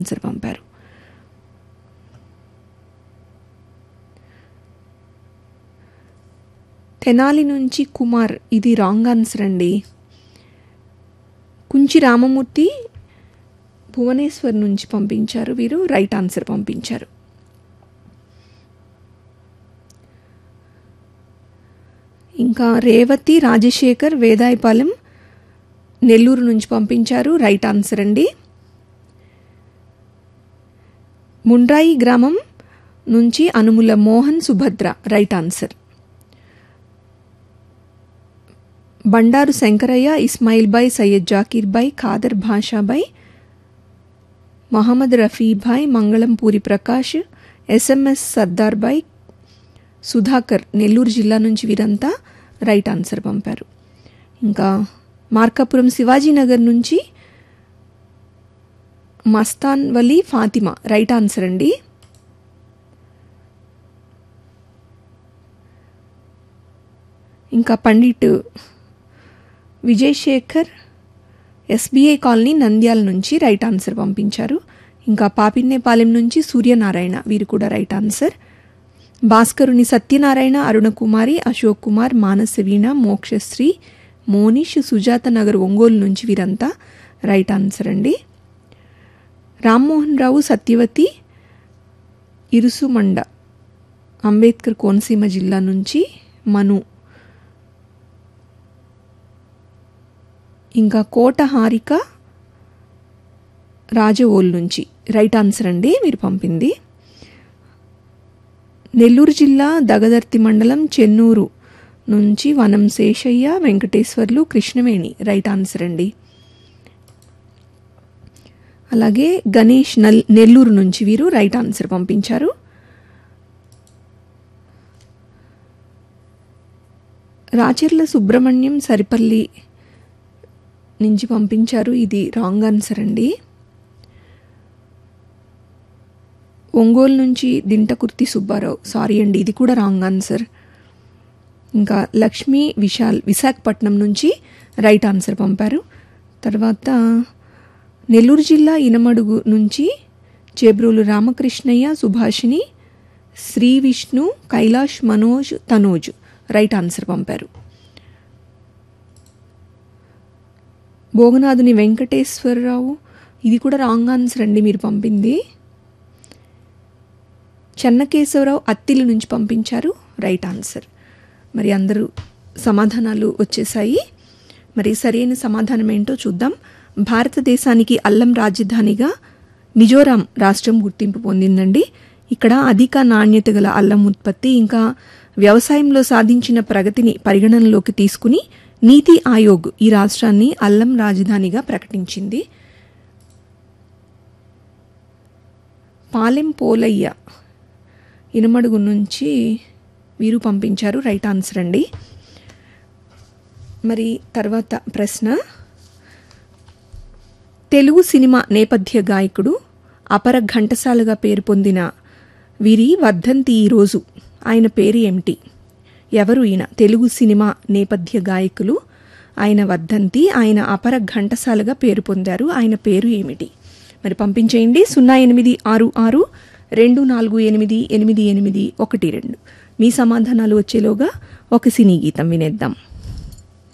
answer పంపారు తెనాలి నుంచి కుమార్ ఇది రాంగ్ ఆన్సర్ అండి కుంచి రామమూర్తి భువనేశ్వర్ నుంచి పంపించారు వీరు రైట్ ఆన్సర్ పంపించారు ఇంకా రేవతి రాజశేఖర్ వేదాయపాలెం నెల్లూరు నుంచి పంపించారు రైట్ ఆన్సర్ అండి ముండ్రాయి గ్రామం నుంచి Anumula Mohan Subhadra right answer Bandaru Shankaraiah Ismail Bhai Syed Zakir Bhai Khader Basha Bhai Mohammed Rafi Bhai Mangalam Puri Prakash SMS Sardar Bhai Sudhakar Nellore జిల్లా నుంచి వీరంతా రైట్ ఆన్సర్ పంపారు ఇంకా మార్కాపురం శివాజీనగర్ నుంచి మస్తాన్ వలీ ఫాతిమా రైట్ ఆన్సర్ అండి ఇంకా పండిట్ విజయ్ శేఖర్ ఎస్బీఐ కాలనీ నంద్యాల నుంచి రైట్ ఆన్సర్ పంపించారు ఇంకా పాపిన్నేపాలెం నుంచి సూర్యనారాయణ వీరు కూడా రైట్ ఆన్సర్ భాస్కరుని సత్యనారాయణ అరుణకుమారి అశోక్ కుమార్ మానసవీణ మోక్షశ్రీ మోనిష్ సుజాత నగర్ ఒంగోలు నుంచి వీరంతా రైట్ ఆన్సర్ అండి రామ్మోహన్ రావు సత్యవతి ఇరుసుమండ అంబేద్కర్ కోనసీమ జిల్లా నుంచి మను ఇంకా కోట హారిక రాజవోల్ నుంచి రైట్ ఆన్సర్ అండి మీరు పంపింది నెల్లూరు జిల్లా దగదర్తి మండలం చెన్నూరు నుంచి వనం శేషయ్య వెంకటేశ్వర్లు కృష్ణవేణి రైట్ ఆన్సర్ అండి అలాగే గణేష్ నల్ నెల్లూరు నుంచి వీరు రైట్ ఆన్సర్ పంపించారు రాచెర్ల సుబ్రహ్మణ్యం సరిపల్లి నుంచి పంపించారు ఇది రాంగ్ ఆన్సర్ అండి ఒంగోలు నుంచి దింటకుర్తి సుబ్బారావు సారీ అండి ఇది కూడా రాంగ్ ఆన్సర్ ఇంకా లక్ష్మీ విశాల్ విశాఖపట్నం నుంచి రైట్ ఆన్సర్ పంపారు తర్వాత నెల్లూరు జిల్లా ఇనమడుగు నుంచి చేబ్రోలు రామకృష్ణయ్య సుభాషిణి శ్రీ విష్ణు కైలాష్ మనోజ్ తనోజ్ రైట్ ఆన్సర్ పంపారు భోగనాథుని వెంకటేశ్వరరావు ఇది కూడా రాంగ్ ఆన్సర్ అండి మీరు పంపింది చెన్నకేశవరావు అత్తిలి నుంచి పంపించారు రైట్ ఆన్సర్ మరి అందరూ సమాధానాలు వచ్చేసాయి మరి సరైన సమాధానం ఏంటో చూద్దాం భారతదేశానికి అల్లం రాజధానిగా మిజోరాం రాష్ట్రం గుర్తింపు పొందిందండి ఇక్కడ అధిక నాణ్యత గల అల్లం ఉత్పత్తి ఇంకా వ్యవసాయంలో సాధించిన ప్రగతిని పరిగణనలోకి తీసుకుని నీతి ఆయోగ్ ఈ రాష్ట్రాన్ని అల్లం రాజధానిగా ప్రకటించింది పాలెం పోలయ్య ఇనమడుగు నుంచి వీరు పంపించారు రైట్ ఆన్సర్ అండి మరి తర్వాత ప్రశ్న తెలుగు సినిమా నేపథ్య గాయకుడు అపర ఘంటసాలగా పేరు పొందిన వీరి వర్ధంతి ఈరోజు ఆయన పేరు ఏమిటి ఎవరు ఈయన తెలుగు సినిమా నేపథ్య గాయకులు ఆయన వర్ధంతి ఆయన అపర ఘంటసాలగా పేరు పొందారు ఆయన పేరు ఏమిటి మరి పంపించేయండి సున్నా ఎనిమిది ఆరు ఆరు రెండు నాలుగు ఎనిమిది ఎనిమిది ఎనిమిది ఒకటి రెండు మీ సమాధానాలు వచ్చేలోగా ఒక సినీ గీతం వినేద్దాం